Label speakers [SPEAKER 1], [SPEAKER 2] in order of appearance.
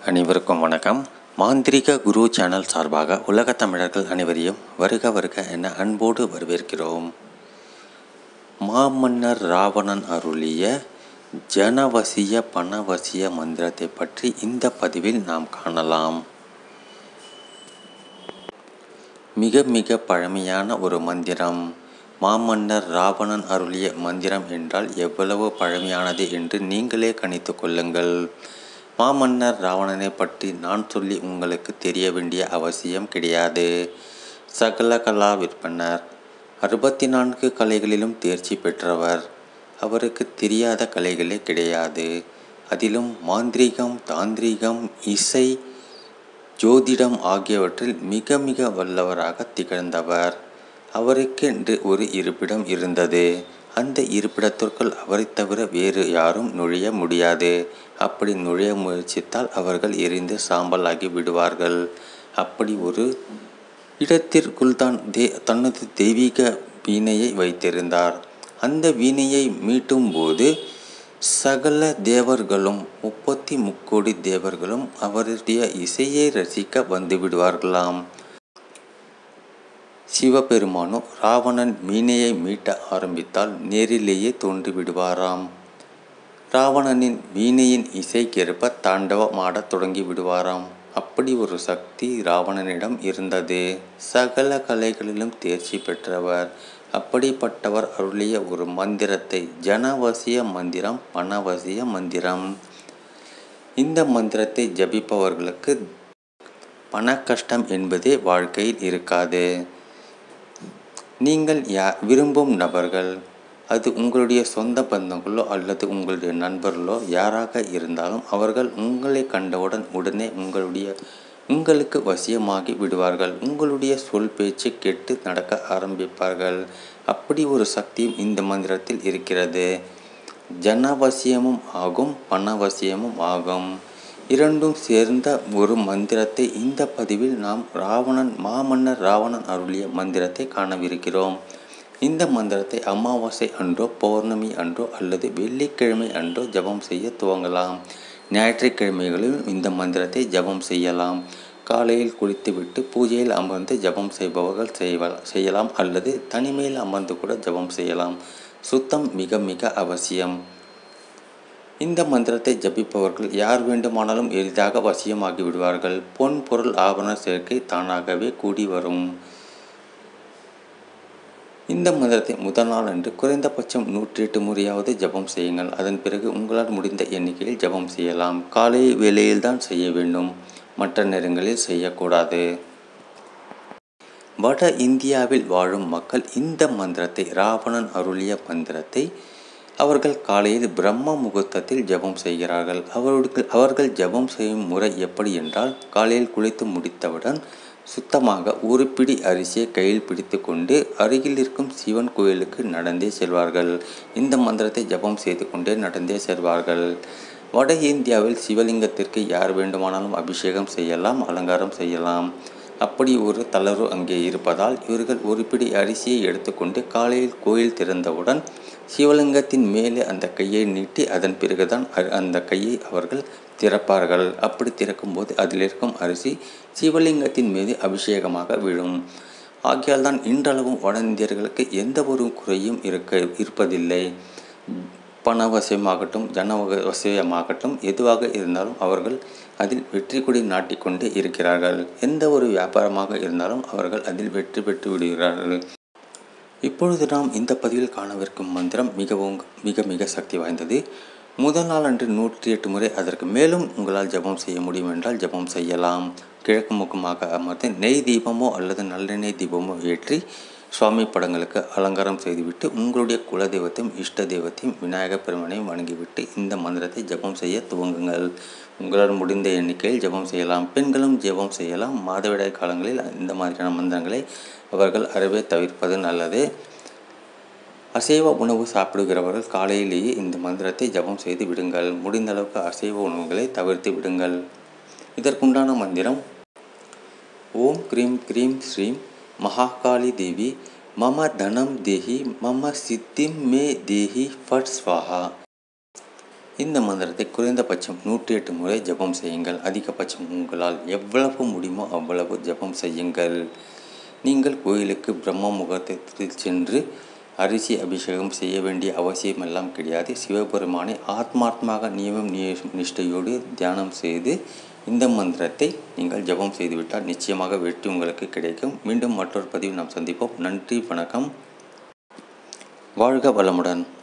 [SPEAKER 1] அனைவருக்கும் வணக்கம் மாந்திரிக குரு சேனல் சார்பாக உலகத் தமிழர்கள் அனைவரையும் வருக வருக என அன்போடு வரவேற்கிறோம் மாமன்னர் ராவணன் அருளிய ஜனவசிய பணவசிய மந்திரத்தை பற்றி இந்த பதிவில் நாம் காணலாம் மிக மிக பழமையான ஒரு மந்திரம் மாமன்னர் ராவணன் அருளிய மந்திரம் என்றால் எவ்வளவு பழமையானது என்று நீங்களே கணித்து கொள்ளுங்கள் மாமன்னர் ராவணனை பற்றி நான் சொல்லி உங்களுக்கு தெரிய வேண்டிய அவசியம் கிடையாது சகல கலா விற்பனர் அறுபத்தி நான்கு கலைகளிலும் தேர்ச்சி பெற்றவர் அவருக்கு தெரியாத கலைகளே கிடையாது அதிலும் மாந்திரீகம் தாந்திரீகம் இசை ஜோதிடம் ஆகியவற்றில் மிக மிக வல்லவராக திகழ்ந்தவர் அவருக்கென்று ஒரு இருப்பிடம் இருந்தது அந்த இருப்பிடத்திற்குள் அவரை தவிர வேறு யாரும் நுழைய முடியாது அப்படி நுழைய முயற்சித்தால் அவர்கள் எரிந்து சாம்பலாகி விடுவார்கள் அப்படி ஒரு இடத்திற்குள் தான் தே தனது தெய்வீக வீணையை வைத்திருந்தார் அந்த வீணையை மீட்டும் போது சகல தேவர்களும் முப்பத்தி முக்கோடி தேவர்களும் அவருடைய இசையை ரசிக்க வந்து விடுவார்களாம் சிவபெருமானோ ராவணன் மீனையை மீட்ட ஆரம்பித்தால் நேரிலேயே தோன்றிவிடுவாராம் ராவணனின் வீணையின் இசைக்கேற்ப தாண்டவமாடத் தொடங்கி விடுவாராம் அப்படி ஒரு சக்தி ராவணனிடம் இருந்தது சகல கலைகளிலும் தேர்ச்சி பெற்றவர் அப்படிப்பட்டவர் அருளிய ஒரு மந்திரத்தை ஜனவசிய மந்திரம் பணவசிய மந்திரம் இந்த மந்திரத்தை ஜபிப்பவர்களுக்கு பண கஷ்டம் என்பதே வாழ்க்கையில் இருக்காது நீங்கள் யா விரும்பும் நபர்கள் அது உங்களுடைய சொந்த பந்தங்களோ அல்லது உங்களுடைய நண்பர்களோ யாராக இருந்தாலும் அவர்கள் உங்களை கண்டவுடன் உடனே உங்களுடைய உங்களுக்கு வசியமாகி விடுவார்கள் உங்களுடைய சொல் பேச்சு கேட்டு நடக்க ஆரம்பிப்பார்கள் அப்படி ஒரு சக்தியும் இந்த மந்திரத்தில் இருக்கிறது ஜனவசியமும் ஆகும் பணவசியமும் ஆகும் இரண்டும் சேர்ந்த ஒரு மந்திரத்தை இந்த பதிவில் நாம் ராவணன் மாமன்னர் ராவணன் அருளிய மந்திரத்தை காணவிருக்கிறோம் இந்த மந்திரத்தை அமாவாசை அன்றோ பௌர்ணமி அன்றோ அல்லது வெள்ளிக்கிழமை அன்றோ ஜபம் செய்ய துவங்கலாம் ஞாயிற்றுக்கிழமைகளிலும் இந்த மந்திரத்தை ஜபம் செய்யலாம் காலையில் குளித்துவிட்டு பூஜையில் அமர்ந்து ஜபம் செய்பவர்கள் செய்யலாம் அல்லது தனிமையில் அமர்ந்து கூட ஜபம் செய்யலாம் சுத்தம் மிக மிக அவசியம் இந்த மந்திரத்தை ஜபிப்பவர்கள் யார் வேண்டுமானாலும் எளிதாக வசியமாகி விடுவார்கள் பொன் பொருள் ஆபரண சேர்க்கை தானாகவே கூடி வரும் இந்த மந்திரத்தை முதல் நாள் அன்று குறைந்தபட்சம் நூற்றி எட்டு முறையாவது ஜபம் செய்யுங்கள் அதன் பிறகு உங்களால் முடிந்த எண்ணிக்கையில் ஜபம் செய்யலாம் காலை வேளையில் தான் செய்ய வேண்டும் மற்ற நேரங்களில் செய்யக்கூடாது வட இந்தியாவில் வாழும் மக்கள் இந்த மந்திரத்தை ராவணன் அருளிய மந்திரத்தை அவர்கள் காலையில் பிரம்ம முகூர்த்தத்தில் ஜபம் செய்கிறார்கள் அவர்கள் அவர்கள் ஜபம் செய்யும் முறை எப்படி என்றால் காலையில் குளித்து முடித்தவுடன் சுத்தமாக ஒரு பிடி அரிசியை கையில் பிடித்து கொண்டு அருகில் இருக்கும் சிவன் கோயிலுக்கு நடந்தே செல்வார்கள் இந்த மந்திரத்தை ஜபம் செய்து கொண்டே நடந்தே செல்வார்கள் வட இந்தியாவில் சிவலிங்கத்திற்கு யார் வேண்டுமானாலும் அபிஷேகம் செய்யலாம் அலங்காரம் செய்யலாம் அப்படி ஒரு தளர்வு அங்கே இருப்பதால் இவர்கள் ஒரு பிடி அரிசியை எடுத்துக்கொண்டு காலையில் கோயில் திறந்தவுடன் சிவலிங்கத்தின் மேலே அந்த கையை நீட்டி அதன் பிறகுதான் அந்த கையை அவர்கள் திறப்பார்கள் அப்படி திறக்கும்போது அதில் இருக்கும் அரிசி சிவலிங்கத்தின் மீது அபிஷேகமாக விழும் ஆகையால் தான் இன்றளவும் வட இந்தியர்களுக்கு எந்த ஒரு குறையும் இருக்க இருப்பதில்லை பணவசியமாகட்டும் ஜனவசியமாகட்டும் எதுவாக இருந்தாலும் அவர்கள் அதில் வெற்றி கொடி நாட்டிக்கொண்டே இருக்கிறார்கள் எந்த ஒரு வியாபாரமாக இருந்தாலும் அவர்கள் அதில் வெற்றி பெற்று விடுகிறார்கள் இப்பொழுது நாம் இந்த பதிவில் காணவிருக்கும் மந்திரம் மிகவும் மிக மிக சக்தி வாய்ந்தது முதல் நாள் அன்று நூற்றி எட்டு முறை அதற்கு மேலும் உங்களால் ஜபம் செய்ய முடியும் என்றால் ஜபம் செய்யலாம் கிழக்கு முகமாக அமர்ந்து நெய் தீபமோ அல்லது நல்லெண்ணெய் தீபமோ ஏற்றி சுவாமி படங்களுக்கு அலங்காரம் செய்துவிட்டு உங்களுடைய குலதெய்வத்தையும் இஷ்ட தெய்வத்தையும் விநாயகர் பெருமனையும் வணங்கிவிட்டு இந்த மந்திரத்தை ஜபம் செய்ய துவங்குங்கள் உங்களால் முடிந்த எண்ணிக்கையில் ஜபம் செய்யலாம் பெண்களும் ஜபம் செய்யலாம் மாதவிடாய் காலங்களில் இந்த மாதிரியான மந்திரங்களை அவர்கள் அறவே தவிர்ப்பது நல்லது அசைவ உணவு சாப்பிடுகிறவர்கள் காலையிலேயே இந்த மந்திரத்தை ஜபம் செய்து விடுங்கள் முடிந்த அளவுக்கு அசைவ உணவுகளை தவிர்த்து விடுங்கள் இதற்குண்டான மந்திரம் ஓம் க்ரீம் க்ரீம் ஸ்ரீம் மகாகாளி தேவி மம தனம் தேஹி மம சித்திம் மே தேஹி ஃபட் ஸ்வாஹா இந்த மந்திரத்தை குறைந்தபட்சம் நூற்றி எட்டு முறை ஜெபம் செய்யுங்கள் அதிகபட்சம் உங்களால் எவ்வளவு முடியுமோ அவ்வளவு ஜெபம் செய்யுங்கள் நீங்கள் கோயிலுக்கு பிரம்ம முகூர்த்தத்தில் சென்று அரிசி அபிஷேகம் செய்ய வேண்டிய அவசியமெல்லாம் கிடையாது சிவபெருமானை ஆத்மார்த்தமாக நியமம் நிஷ்டையோடு தியானம் செய்து இந்த மந்திரத்தை நீங்கள் ஜெபம் செய்துவிட்டால் நிச்சயமாக வெற்றி உங்களுக்கு கிடைக்கும் மீண்டும் மற்றொரு பதிவில் நாம் சந்திப்போம் நன்றி வணக்கம் வாழ்க வளமுடன்